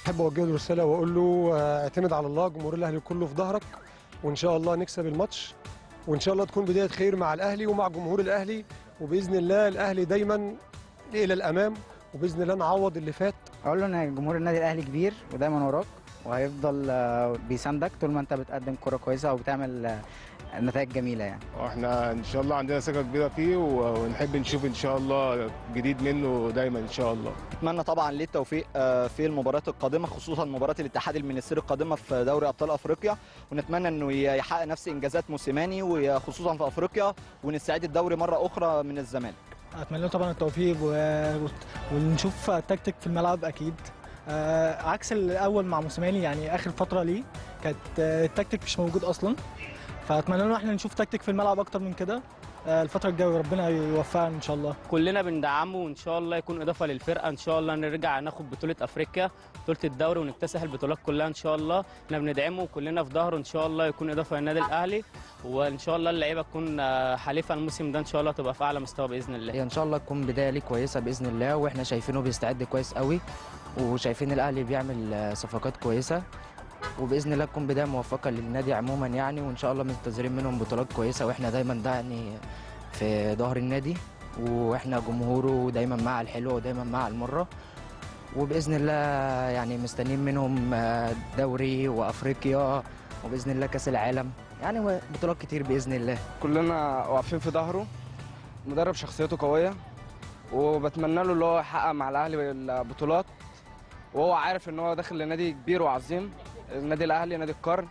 احب اوجه له رساله واقول له آه، اعتمد على الله جمهور الاهلي كله في ظهرك وان شاء الله نكسب الماتش وان شاء الله تكون بدايه خير مع الاهلي ومع جمهور الاهلي وباذن الله الاهلي دايما الى الامام وباذن الله نعوض اللي فات اقول له ان جمهور النادي الاهلي كبير ودايما وراك وهيفضل آه، بيساندك طول ما انت بتقدم كرة كويسه وبتعمل آه، نتائج جميله يعني واحنا ان شاء الله عندنا ثقه كبيره فيه و- ونحب نشوف ان شاء الله جديد منه دايما ان شاء الله اتمنى طبعا ليه التوفيق آه، في المباريات القادمه خصوصا مباراه الاتحاد المنستيري القادمه في دوري ابطال افريقيا ونتمنى انه ي- يحقق نفس انجازات موسيماني وخصوصا في افريقيا ونستعيد الدوري مره اخرى من الزمالك اتمنى له طبعا التوفيق و... ونشوف تكتيك في الملعب اكيد آه، عكس الاول مع موسيماني يعني اخر فتره ليه كانت آه، التكتيك مش موجود اصلا فاتمنى له احنا نشوف تكتيك في الملعب اكتر من كده آه، الفتره الجايه ربنا يوفقنا ان شاء الله كلنا بندعمه وان شاء الله يكون اضافه للفرقه ان شاء الله نرجع ناخد بطوله افريقيا بطوله الدوري ونكتسح البطولات كلها ان شاء الله احنا بندعمه وكلنا في ظهره ان شاء الله يكون اضافه للنادي الاهلي وان شاء الله اللعيبه تكون آه، حليفه الموسم ده ان شاء الله تبقى في اعلى مستوى باذن الله هي ان شاء الله تكون بدايه ليه كويسه باذن الله واحنا شايفينه بيستعد كويس قوي وشايفين الاهلي بيعمل آه، صفقات كويسه وباذن الله تكون بدايه موفقه للنادي عموما يعني وان شاء الله منتظرين منهم بطولات كويسه واحنا دايما ده يعني في ظهر النادي واحنا جمهوره دايما مع الحلوه ودايما مع المره وباذن الله يعني مستنيين منهم آه، دوري وافريقيا وباذن الله كاس العالم يعني بطولات كتير باذن الله كلنا واقفين في ظهره مدرب شخصيته قوية وبتمنى له اللي هو يحقق مع الأهلي البطولات وهو عارف إن هو داخل لنادي كبير وعظيم النادي الأهلي نادي القرن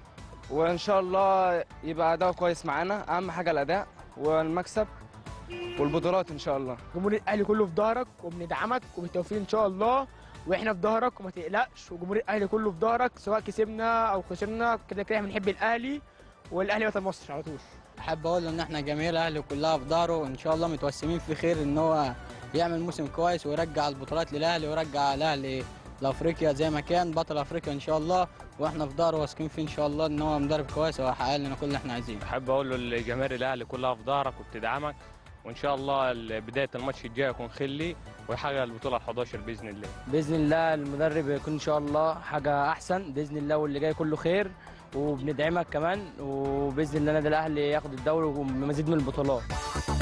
وإن شاء الله يبقى أداؤه كويس معانا أهم حاجة الأداء والمكسب والبطولات إن شاء الله جمهور الاهلي كله في ظهرك وبندعمك وبالتوفيق ان شاء الله واحنا في ظهرك وما تقلقش وجمهور الاهلي كله في ظهرك سواء كسبنا او خسرنا كده كده احنا بنحب الاهلي والاهلي بطل مصر على طول احب اقول ان احنا جماهير الاهلي كلها في ظهره وان شاء الله متوسمين في خير ان هو يعمل موسم كويس ويرجع البطولات للاهلي ويرجع الاهلي لافريقيا زي ما كان بطل افريقيا ان شاء الله واحنا في ظهره واثقين فيه ان شاء الله ان هو مدرب كويس وهيحقق لنا كل اللي احنا عايزينه احب اقول له لجماهير الاهلي كلها في ظهرك وبتدعمك وان شاء الله بدايه الماتش الجاي يكون خلي ويحقق البطوله ال 11 باذن الله باذن الله المدرب يكون ان شاء الله حاجه احسن باذن الله واللي جاي كله خير وبندعمك كمان وباذن الله النادي الاهلي ياخد الدوري ومزيد من البطولات